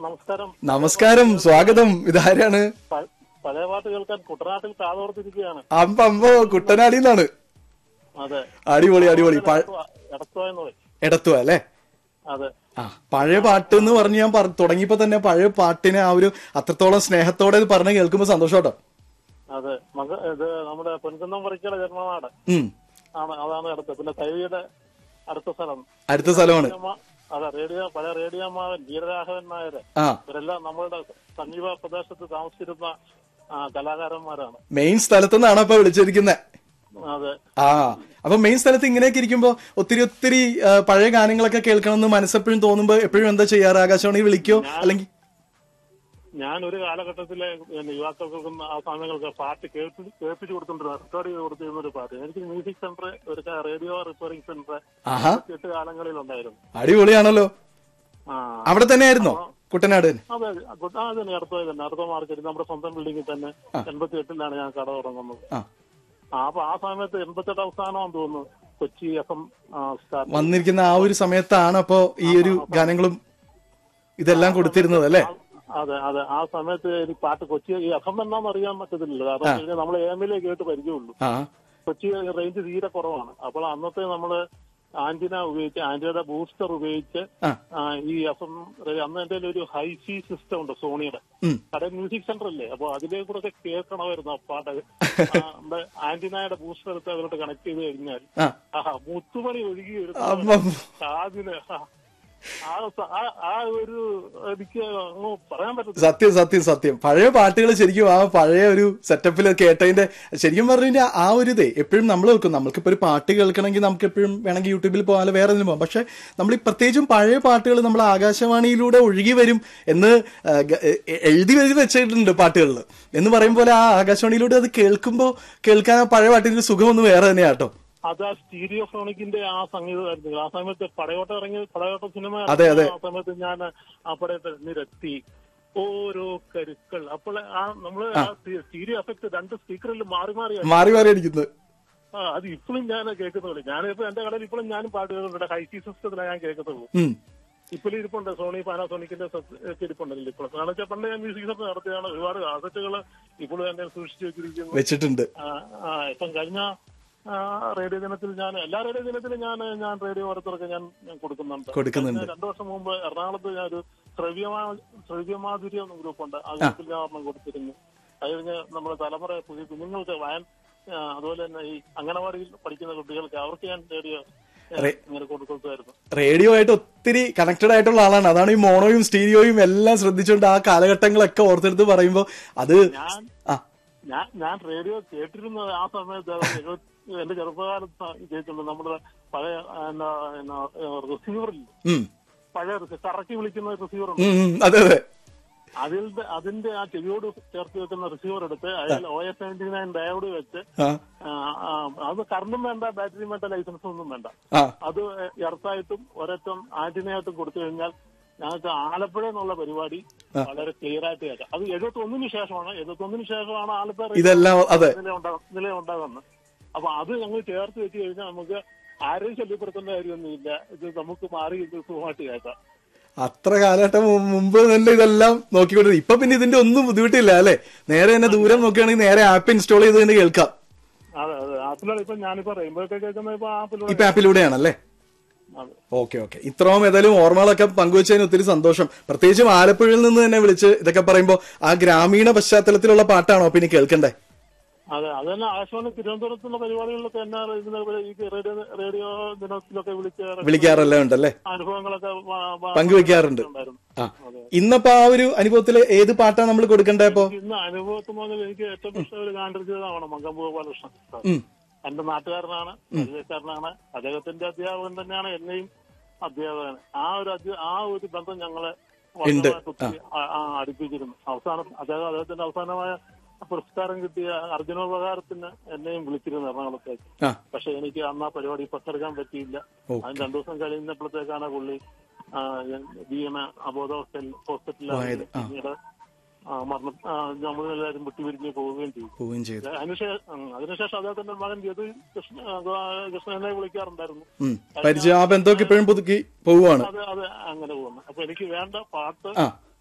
നമസ്കാരം നമസ്കാരം സ്വാഗതം ഇതാരാണ് പ- പഴയ പാട്ട് കേൾക്കാൻ കുട്ടനാട്ടിൽ കാതോർത്തിരിക്കുകയാണ് അമ്പ അമ്പോ കുട്ടനാടി എന്നാണ് അതെ അടിപൊളി അടിപൊളി പ- എടത്തുവ എന്ന് പറയും എടത്തുവ അല്ലേ അതെ ആ പഴയ പാട്ട് എന്ന് പറഞ്ഞ് ഞാൻ പറ- തുടങ്ങിയപ്പോ തന്നെ പഴയ പാട്ടിനെ ആ ഒരു അത്രത്തോളം സ്നേഹത്തോടെ ഇത് പറഞ്ഞ് കേൾക്കുമ്പോ സന്തോഷം കേട്ടോ അതെ മക ഇത് നമ്മുടെ പൊൻകുന്നം പറിക്കയുടെ ജന്മനാട് ഉം ആണ് അതാണ് അടുത്ത് പിന്നെ തൈവിയുടെ അടുത്ത സ്ഥലം അടുത്ത സ്ഥലമാണ് അമ്മ- അതെ റേഡിയോ പഴയ റേഡിയോ അമ്മാവൻ വീരരാഘവൻ നായർ ആ ഇവരെല്ലാം നമ്മളുടെ സമീപ പ്രദേശത്ത് താമസിച്ചിരുന്ന ആ, കലാകാരന്മാരാണ് മെയിൻ സ്ഥലത്തു നിന്നാണ് ഇപ്പൊ വിളിച്ചിരിക്കുന്നത് അതെ ആ അപ്പൊ മെയിൻ സ്ഥലത്ത് ഇങ്ങനെയൊക്കെ ഇരിക്കുമ്പോ ഒത്തിരി ഒത്തിരി ആ, പഴയ ഗാനങ്ങളൊക്കെ കേൾക്കണമെന്ന് മനസ്സെപ്പോഴും തോന്നുമ്പോ എപ്പോഴും എന്താ ചെയ്യാറ് ആകാശവാണി വിളിക്കോ അല്ലെങ്കിൽ ഞാൻ ഒരു കാലഘട്ടത്തിലെ പിന്നെ യുവാക്കൾക്കും ആ സമയങ്ങൾക്ക് പാട്ട് കേൾപ്പി കേൾപ്പിച്ചു കൊടുത്തിട്ടുണ്ട് റെക്കോർഡ് ചെയ്ത് കൊടുത്തിരുന്ന ഒരു പാട്ട് എനിക്ക് മ്യൂസിക് സെന്റർ ഒരു ക- റേഡിയോ റിപ്പയറിംഗ് സെന്റർ ആഹാ എട്ട് കാലങ്ങളിൽ ഉണ്ടായിരുന്നു അടിപൊളിയാണല്ലോ ആ അവിടെ തന്നെയായിരുന്നോ കുട്ടനാട് തന്നെ അതെ ഗുഡ്- ആ തന്നെ അടുത്ത തന്നെ അടുത്ത മാർക്കറ്റ് നമ്മുടെ സ്വന്തം ബിൽഡിങ്ങിൽ തന്നെ എൺപത്തി എട്ടിലാണ് ഞാൻ കട തുടങ്ങുന്നത് ആ ആ അപ്പൊ ആ സമയത്ത് എൺപത്തെട്ട് അവസാനമാണെന്ന് തോന്നുന്നു കൊച്ചി എഫ് എം സ്റ്റാർട്ട് വന്നിരിക്കുന്ന ആ ഒരു സമയത്താണ് അപ്പോ ഈ ഒരു ഗാനങ്ങളും ഇതെല്ലാം കൊടുത്തിരുന്നത് അല്ലേ അതെ അതെ ആ സമയത്ത് എനിക്ക് പാട്ട് കൊച്ചി ഈ എഫ് എം എന്നാന്ന് അറിയാൻ പറ്റത്തില്ലല്ലോ കാരണം നമ്മൾ എ എമ്മിലേ കേട്ട് പരിചയമുള്ളൂ ആ കൊച്ചി റേഞ്ച് തീരെ കുറവാണ് അപ്പോൾ അന്നത്തെ നമ്മള് ആന്റിന ഉപയോഗിച്ച് ആന്റിനയുടെ ബൂസ്റ്റർ ഉപയോഗിച്ച് ആ. ആ, ഈ എഫ് എം അന്ന് എന്റെ ഒരു ഹൈ സി സിസ്റ്റം ഉണ്ട് സോണിയുടെ ഉം. കടയിൽ മ്യൂസിക് സെന്റർ അല്ലേ അപ്പൊ അതിലേ കൂടെ ഒക്കെ കേൾക്കണമായിരുന്നു ആ പാട്ട് ആ, നമ്മുടെ ആന്റിനയുടെ ബൂസ്റ്റർ എടുത്ത് അതിലോട്ട് കണക്ട് ചെയ്ത് കഴിഞ്ഞാൽ ആ ആ മുത്തുമണി ഒഴുകി ഒരു അപ്പം കാതിന് ആ, ആ സ- ആ- ആ ഒരു എനിക്ക് അങ്ങ് പറയാൻ പറ്റത്തില്ല സത്യം സത്യം സത്യം പഴയ പാട്ടുകൾ ശരിക്കും ആ പഴയ ഒരു സെറ്റപ്പിൽ കേട്ടതിന്റെ ശരിക്കും പറഞ്ഞു കഴിഞ്ഞാൽ ആ ഒരു ഇതേ എപ്പോഴും നമ്മൾ വെക്കും നമുക്കിപ്പോ ഒരു പാട്ട് കേൾക്കണമെങ്കിൽ നമുക്ക് എപ്പോഴും വേണമെങ്കിൽ യൂട്യൂബിൽ പോകാൻ വേറെ എന്തെങ്കിലും പോകാം പക്ഷെ നമ്മൾ ഈ പ്രത്യേകിച്ചും പഴയ പാട്ടുകൾ നമ്മൾ ആകാശവാണിയിലൂടെ ഒഴുകി വരും എന്ന് ആ, ഗ- എ- എ- എഴുതി എഴുതി വെച്ചിട്ടുണ്ട് പാട്ടുകളിൽ എന്ന് പറയും പോലെ ആ ആകാശവാണിയിലൂടെ അത് കേൾക്കുമ്പോൾ കേൾക്കാൻ ആ പഴയ പാട്ടിന്റെ സുഖം ഒന്ന് വേറെ തന്നെയാട്ടോ അത് ആ സ്റ്റീരിയോ ഫോണിക്കിന്റെ ആ സംഗീതമായിരുന്നു ആ സമയത്ത് പടയോട്ടം ഇറങ്ങിയ പടയോട്ട സിനിമ അതെ, അതെ. ആ സമയത്ത് ഞാൻ ആ പടയത്തെ നിരത്തി ഓരോ കരുക്കൾ അപ്പോൾ ആ നമ്മള് ആ സ്റ്റീരിയോ എഫക്ട് രണ്ട് സ്പീക്കറിൽ മാറി മാറി മാറി മാറി അടിക്കുന്നത് ആ അത് ഇപ്പോഴും ഞാൻ കേൾക്കുന്നുള്ളൂ ഞാനിപ്പോ എന്റെ കടയിൽ ഇപ്പോഴും ഞാനും പാട്ട് കേൾക്കുന്നുണ്ട് ഹൈസി സിസ്റ്റത്തിലാണ് ഞാൻ കേൾക്കത്തുള്ളൂ ഉം ഇപ്പോഴും ഇരിപ്പുണ്ട് സോണി പാനാസോണിക്കിന്റെ ഒക്കെ ഇരിപ്പുണ്ടല്ലോ ഇപ്പോൾ കാരണം വെച്ചാൽ പണ്ട് ഞാൻ മ്യൂസിക് സെന്റർ നടത്തിയാണ് ഒരുപാട് കാസറ്റുകൾ ഇപ്പോഴും എന്നെ സൂക്ഷിച്ചു വെച്ചിരിക്കുന്നു വെച്ചിട്ടുണ്ട് ആ, ആ, ഇപ്പം കഴിഞ്ഞ ആ, റേഡിയോ ദിനത്തിൽ ഞാൻ എല്ലാ റേഡിയോ ദിനത്തിലും ഞാൻ ഞാൻ റേഡിയോ ഓരോരുത്തർക്ക് ഞാൻ ഞാൻ കൊടുക്കുന്നുണ്ട് കൊടുക്കുന്നുണ്ട്. കഴിഞ്ഞ രണ്ടു വർഷം മുമ്പ് എറണാകുളത്ത് ഞാൻ ഒരു ശ്രവ്യമാ ശ്രവ്യമാധുര്യം എന്ന ഗ്രൂപ്പുണ്ട് ആ ഗ്രൂപ്പിൽ ഞാൻ ഒരെണ്ണം കൊടുത്തിരുന്നു അത് കഴിഞ്ഞ് നമ്മുടെ തലമുറ പുതിയ കുഞ്ഞുങ്ങൾക്ക് വായൻ ആ, അതുപോലെ തന്നെ ഈ അംഗനവാടിയിൽ പഠിക്കുന്ന കുട്ടികൾക്ക് അവർക്ക് ഞാൻ റേഡിയോ ആ, റേ- ഇങ്ങനെ കൊടുക്കുമായിരുന്നു റേഡിയോ ആയിട്ട് ഒത്തിരി കണക്റ്റഡ് ആയിട്ടുള്ള ആളാണ് അതാണ് ഈ മോണോയും സ്റ്റീരിയോയും എല്ലാം ശ്രദ്ധിച്ചുകൊണ്ട് ആ കാലഘട്ടങ്ങളൊക്കെ ഓർത്തെടുത്ത് പറയുമ്പോൾ അത് ഞാൻ ആ ഞാൻ ഞാൻ റേഡിയോ കേട്ടിരുന്നത് ആ സമയത്ത് അത് എഴുപത്തി- എന്റെ ചെറുപ്പകാലത്ത് കേട്ടിട്ടുണ്ട് നമ്മുടെ പഴയ റിസീവറിൽ ഉം, പഴയ റിസീവർ കറക്കി വിളിക്കുന്ന റിസീവർ ഉണ്ട് ഉം, ഉം, അതെ അതെ അതിൽ അതിന്റെ ആ ചെവിയോട് ചേർത്ത് വെക്കുന്ന റിസീവർ എടുത്ത് അതിൽ O S ninety nine diode വെച്ച് ആ ആ, ആ, അത് കറണ്ടും വേണ്ട ബാറ്ററിയും വേണ്ട ലൈസൻസും ഒന്നും വേണ്ട ആ അത് എർത്തായിട്ടും ഒരറ്റം ആന്റിനയായിട്ടും കൊടുത്തു കഴിഞ്ഞാൽ ഞങ്ങൾക്ക് ആലപ്പുഴ എന്നുള്ള പരിപാടി വളരെ ക്ലിയർ ആയിട്ട് കേൾക്കാം അത് എഴുപത്തി ഒന്നിന് ശേഷമാണ് എഴുപത്തി ഒന്നിന് ശേഷമാണ് ആലപ്പുഴ ഇതെല്ലാം അതെ നിലയുണ്ടാകുന്നത് അപ്പൊ അത് ഞങ്ങൾ ചേർത്ത് വെച്ച് കഴിഞ്ഞാൽ നമുക്ക് ആരെയും ശല്യപ്പെടുത്തേണ്ട കാര്യമൊന്നുമില്ല ഇത് നമുക്ക് മാറി ഇത് സുഖമായിട്ട് കേൾക്കാം അത്ര കാലഘട്ടം മു- മുമ്പ് തന്നെ ഇതെല്ലാം നോക്കിക്കൊണ്ടിരുന്നു ഇപ്പൊ പിന്നെ ഇതിന്റെ ഒന്നും ബുദ്ധിമുട്ടില്ല അല്ലെ നേരെ തന്നെ ദൂരം നോക്കുകയാണെങ്കിൽ നേരെ ആപ്പ് ഇൻസ്റ്റാൾ ചെയ്ത് തന്നെ കേൾക്കാം അതെ അതെ ആപ്പിലാണ് ഇപ്പൊ ഞാനിപ്പോ റെയിൻബോ ഒക്കെ കേൾക്കുന്ന ഇപ്പൊ ആപ്പിലൂടെ ഇപ്പൊ ആപ്പിലൂടെയാണല്ലേ അതെ ഓക്കെ ഓക്കെ ഇത്രയും ഏതായാലും ഓർമ്മകളൊക്കെ പങ്കുവച്ചതിന് ഒത്തിരി സന്തോഷം പ്രത്യേകിച്ചും ആലപ്പുഴയിൽ നിന്ന് തന്നെ വിളിച്ച് ഇതൊക്കെ പറയുമ്പോൾ ആ ഗ്രാമീണ പശ്ചാത്തലത്തിലുള്ള പാട്ടാണോ പിന്നെ കേൾക്കണ്ടേ അതെ അത് തന്നെ ആകാശവാണി തിരുവനന്തപുരത്തുള്ള പരിപാടികളിലൊക്കെ എന്നെ ഇതിനെ ഈ റേഡിയോ റേഡിയോ ദിനത്തിലൊക്കെ വിളിച്ച് വിളിക്കാറെല്ലാം ഉണ്ടല്ലേ അനുഭവങ്ങളൊക്കെ വ- വ- പങ്കുവെക്കാറുണ്ട് ഉണ്ടായിരുന്നു. ആ ഇന്നപ്പോ ആ ഒരു അനുഭവത്തില് ഏത് പാട്ടാണ് നമ്മൾ കൊടുക്കണ്ടേ ഇപ്പോ ഇന്ന് അനുഭവത്തിൽ മുതൽ എനിക്ക് ഏറ്റവും ഇഷ്ടം ഒരു ഗാന്ധർജിതാണ് മങ്കമ്പ് ഗോപാലകൃഷ്ണൻ ഉം. എന്റെ നാട്ടുകാരനാണ് പരിചയക്കാരനാണ് അദ്ദേഹത്തിന്റെ അധ്യാപകൻ തന്നെയാണ് എന്നെയും അധ്യാപകൻ ആ ഒരു അധ്യ- ആ ഒരു ബന്ധം ഞങ്ങളെ ഉണ്ട്. വളരെയായിട്ട് ഒത്തിരി ആ- ആ അടുപ്പിച്ചിരുന്നു അവസാനം അദ്ദേഹം അദ്ദേഹത്തിന്റെ അവസാനമായ പുരസ്കാരം കിട്ടിയ അർജുനോപകാരത്തിന് എന്നെയും വിളിച്ചിരുന്നു എറണാകുളത്തേക്ക് ആ പക്ഷെ എനിക്ക് അന്ന് ആ പരിപാടി പങ്കെടുക്കാൻ പറ്റിയില്ല ഓക്കെ. അതിന് രണ്ടു ദിവസം കഴിയുന്നപ്പോഴത്തേക്കാണ് പുള്ളി ആ, ഞാൻ വീണ അബോധാവസ്ഥയിൽ ഹോസ്പിറ്റലിൽ പോയത്. ആ. പിന്നീട് ആ, മരണം ആ, നമ്മളെല്ലാവരും വിട്ടുപിരിഞ്ഞ് പോവുകയും ചെയ്തു പോവുകയും ചെയ്തു അതിനുശേഷം അതിനുശേഷം അദ്ദേഹത്തിന്റെ മകൻ യദു കൃഷ്ണ ആ, കൃഷ്ണനെ വിളിക്കാറുണ്ടായിരുന്നു ഉം. പരിചയം ആ ബന്ധമൊക്കെ ഇപ്പോഴും പുതുക്കി പോവുകയാണ് അത് അത് അങ്ങനെ പോകുന്നു അപ്പൊ എനിക്ക് വേണ്ട പാട്ട് ആ